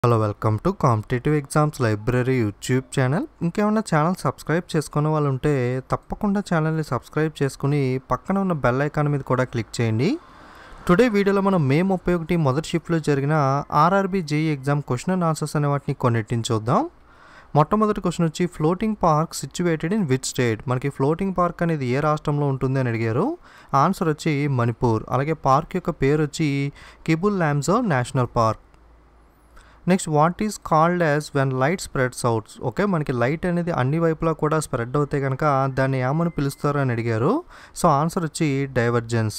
hello welcome to competitive exams library YouTube channel ఇంకేమైనా channel subscribe చేసుకున్న వాళ్ళు ఉంటే తప్పకుండా ఛానల్ని సబ్స్క్రైబ్ చేసుకుని పక్కన ఉన్న బెల్ ఐకాన్ మీద కూడా క్లిక్ చేయండి టుడే వీడియోలో మనం మే ముప్పై ఒకటి మొదటి షిఫ్ట్లో జరిగిన RRB JE exam question and answers అనే వాటిని కొన్నిటిని చూద్దాం మొట్టమొదటి క్వశ్చన్ వచ్చి floating park situated in which state మనకి ఫ్లోటింగ్ పార్క్ అనేది ఏ రాష్ట్రంలో ఉంటుంది అని అడిగారు ఆన్సర్ వచ్చి మణిపూర్ అలాగే పార్క్ యొక్క పేరు వచ్చి Keibul Lamjao national park next what is called as when light spreads outs okay మనకి లైట్ అనేది అన్ని వైపులా కూడా స్ప్రెడ్ అవుతే కనుక దాన్ని ఏమని పిలుస్తారు అని అడిగారు సో ఆన్సర్ వచ్చి divergence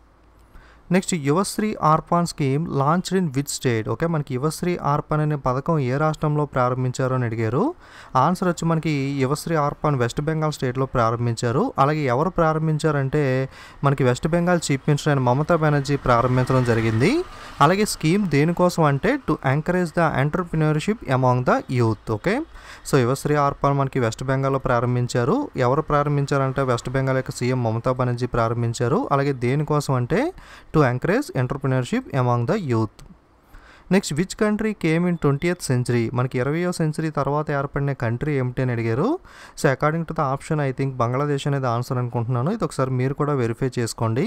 next Yuvashree Arpan scheme launched in which state okay మనకి యువశ్రీ ఆర్పాన్ అనే పథకం ఏ రాష్ట్రంలో ప్రారంభించారు అని అడిగారు ఆన్సర్ వచ్చి మనకి యువశ్రీ ఆర్పాన్ వెస్ట్ బెంగాల్ స్టేట్లో ప్రారంభించారు అలాగే ఎవరు ప్రారంభించారంటే మనకి వెస్ట్ బెంగాల్ చీఫ్ మినిస్టర్ అయిన మమతా బెనర్జీ ప్రారంభించడం జరిగింది అలాగే స్కీమ్ దేనికోసం అంటే to encourage the entrepreneurship among the youth okay so Yuvashree Arpan మనకి వెస్ట్ బెంగాల్లో ప్రారంభించారు ఎవరు ప్రారంభించారంటే వెస్ట్ బెంగాల్ యొక్క సీఎం మమతా బెనర్జీ ప్రారంభించారు అలాగే దేనికోసం అంటే to encourage entrepreneurship among the youth next which country came in twentieth century మనకి ఇరవయో సెంచరీ తర్వాత ఏర్పడిన కంట్రీ ఏమిటి అని అడిగారు so according to the option I think Bangladesh అనేది ఆన్సర్ అనుకుంటున్నాను ఇది ఒకసారి మీరు కూడా వెరిఫై చేసుకోండి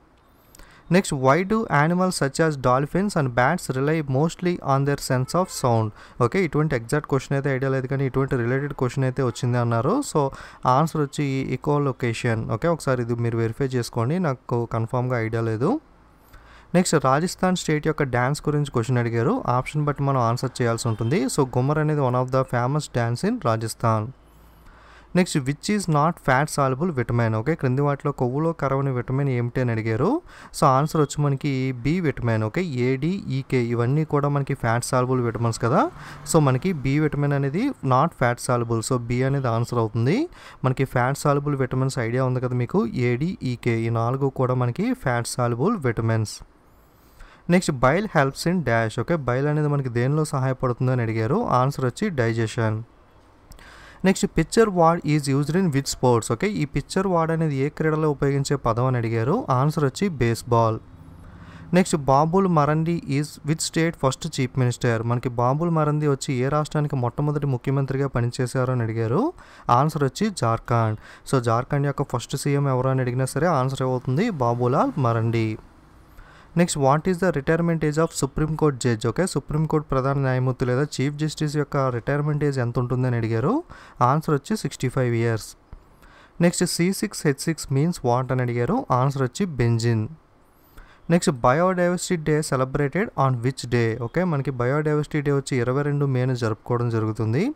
next why do animals such as dolphins and bats rely mostly on their sense of sound okay ఇటువంటి ఎగ్జాక్ట్ క్వశ్చన్ అయితే ఐడియా లేదు కానీ ఇటువంటి రిలేటెడ్ క్వశ్చన్ అయితే వచ్చింది అన్నారు సో ఆన్సర్ వచ్చి ఈకో లొకేషన్ ఓకే ఒకసారి ఇది మీరు వెరిఫై చేసుకోండి నాకు కన్ఫామ్గా ఐడియా లేదు నెక్స్ట్ రాజస్థాన్ స్టేట్ యొక్క డ్యాన్స్ గురించి క్వశ్చన్ అడిగారు ఆప్షన్ బట్టి మనం ఆన్సర్ చేయాల్సి ఉంటుంది సో గుమ్మర్ అనేది one of the famous dance in Rajasthan next which is not fat soluble vitamin okay క్రింది వాటిలో కొవ్వులో కరవని విటమిన్ ఏమిటి అని అడిగారు సో ఆన్సర్ వచ్చి మనకి బి విటమిన్ ఓకే ఏడిఈకే ఇవన్నీ కూడా మనకి ఫ్యాట్ సాల్బుల్ విటమిన్స్ కదా సో మనకి బి విటమిన్ అనేది not fat soluble so B అనేది ఆన్సర్ అవుతుంది మనకి ఫ్యాట్ సాల్బుల్ విటమిన్స్ ఐడియా ఉంది కదా మీకు ఏడిఈకే ఈ నాలుగు కూడా మనకి fat soluble vitamins next bile helps in dash okay bile అనేది మనకి దేనిలో సహాయపడుతుంది అని అడిగారు ఆన్సర్ వచ్చి digestion next picture word is used in which sports okay ఈ పిక్చర్ వార్డ్ అనేది ఏ క్రీడలో ఉపయోగించే పదం అని అడిగారు ఆన్సర్ వచ్చి baseball next Babul Marandi is which state first chief minister మనకి బాబుల్ మరంది వచ్చి ఏ రాష్ట్రానికి మొట్టమొదటి ముఖ్యమంత్రిగా పనిచేశారు అని అడిగారు ఆన్సర్ వచ్చి జార్ఖండ్ సో జార్ఖండ్ యొక్క ఫస్ట్ సీఎం ఎవరు అని అడిగినా సరే ఆన్సర్ అవుతుంది Babulal Marandi next what is the retirement age of supreme court judge okay supreme court ప్రధాన న్యాయమూర్తి లేదా చీఫ్ జస్టిస్ యొక్క రిటైర్మెంట్ ఏజ్ ఎంత ఉంటుందని అడిగారు ఆన్సర్ వచ్చి sixty five years next C six H six means what అని అడిగారు ఆన్సర్ వచ్చి benzene next biodiversity day celebrated on which day okay మనకి బయోడైవర్సిటీ డే వచ్చి ఇరవై రెండు మేను జరుపుకోవడం జరుగుతుంది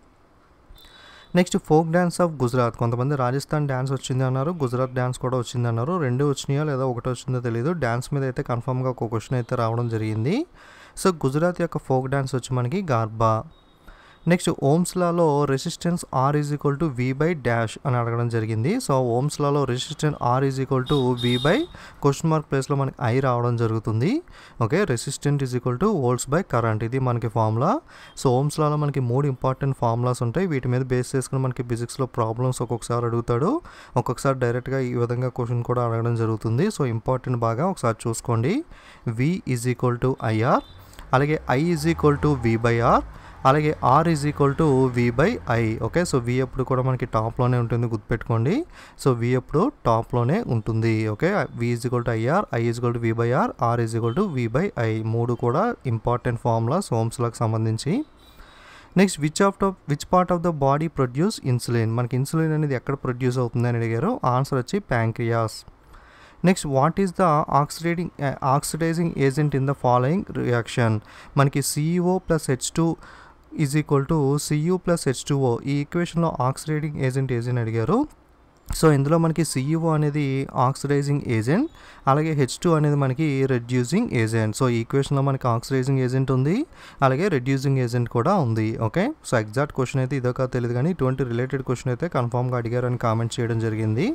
next folk dance of Gujarat కొంతమంది రాజస్థాన్ డ్యాన్స్ వచ్చింది అన్నారు గుజరాత్ డ్యాన్స్ కూడా వచ్చింది అన్నారు రెండు వచ్చినాయో లేదా ఒకటి వచ్చిందో తెలియదు డ్యాన్స్ మీద అయితే కన్ఫామ్గా ఒక క్వశ్చన్ అయితే రావడం జరిగింది సో గుజరాత్ యొక్క ఫోక్ డ్యాన్స్ వచ్చి మనకి గార్బా నెక్స్ట్ ఓమ్స్లాలో resistance R is equal to V by dash అని అడగడం జరిగింది సో ఓమ్స్లాలో resistance R is equal to V by question mark ప్లేస్లో మనకి ఐ రావడం జరుగుతుంది okay resistant is equal to volts by current ఇది మనకి ఫార్ములా సో ఓమ్స్లాలో మనకి మూడు ఇంపార్టెంట్ ఫార్ములాస్ ఉంటాయి వీటి మీద బేస్ చేసుకుని మనకి ఫిజిక్స్లో ప్రాబ్లమ్స్ ఒక్కొక్కసారి అడుగుతాడు ఒక్కొక్కసారి డైరెక్ట్గా ఈ విధంగా క్వశ్చన్ కూడా అడగడం జరుగుతుంది సో ఇంపార్టెంట్ బాగా ఒకసారి చూసుకోండి V is equal to IR అలాగే I is equal to V by R అలాగే R is equal to V by I okay so V ఎప్పుడు కూడా మనకి టాప్లోనే ఉంటుంది గుర్తుపెట్టుకోండి సో వి ఎప్పుడు టాప్లోనే ఉంటుంది okay V is equal to IR I is equal to V by R R is equal to V by I మూడు కూడా ఇంపార్టెంట్ ఫార్ములాస్ హోమ్స్లకు సంబంధించి next which of the which part of the body produce insulin మనకి insulin అనేది ఎక్కడ produce అవుతుందని అడిగారు answer వచ్చి pancreas next what is the oxidating oxidizing agent in the following reaction మనకి C U O plus H two is equal to Cu plus H two O ఈ ఈక్వేషన్లో oxidating agent agent అడిగారు సో ఇందులో మనకి సిఇఓ అనేది ఆక్సిడైజింగ్ ఏజెంట్ అలాగే H two అనేది మనకి రెడ్యూసింగ్ ఏజెంట్ సో ఈక్వేషన్లో మనకి ఆక్సిడైజింగ్ ఏజెంట్ ఉంది అలాగే రెడ్యూసింగ్ ఏజెంట్ కూడా ఉంది ఓకే సో ఎగ్జాక్ట్ క్వశ్చన్ అయితే ఇదో కాదు తెలియదు కానీ ఇటువంటి రిలేటెడ్ క్వశ్చన్ అయితే కన్ఫామ్గా అడిగారని కామెంట్ చేయడం జరిగింది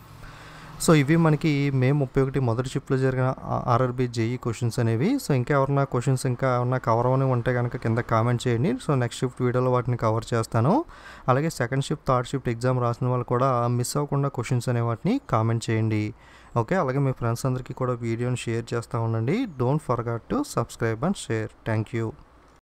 సో ఇవి మనకి మే ముప్పై ఒకటి మొదటి షిఫ్ట్లో జరిగిన ఆర్ఆర్బీ జేఈ క్వశ్చన్స్ అనేవి సో ఇంకా ఎవరన్నా క్వశ్చన్స్ ఇంకా ఏమన్నా కవర్ అవని ఉంటే కనుక కింద కామెంట్ చేయండి సో నెక్స్ట్ షిఫ్ట్ వీడియోలో వాటిని కవర్ చేస్తాను అలాగే second shift third shift exam రాసిన వాళ్ళు కూడా మిస్ అవ్వకుండా క్వశ్చన్స్ అనే వాటిని కామెంట్ చేయండి ఓకే అలాగే మీ ఫ్రెండ్స్ అందరికీ కూడా వీడియోని షేర్ చేస్తూ ఉండండి don't forgot to subscribe and share thank you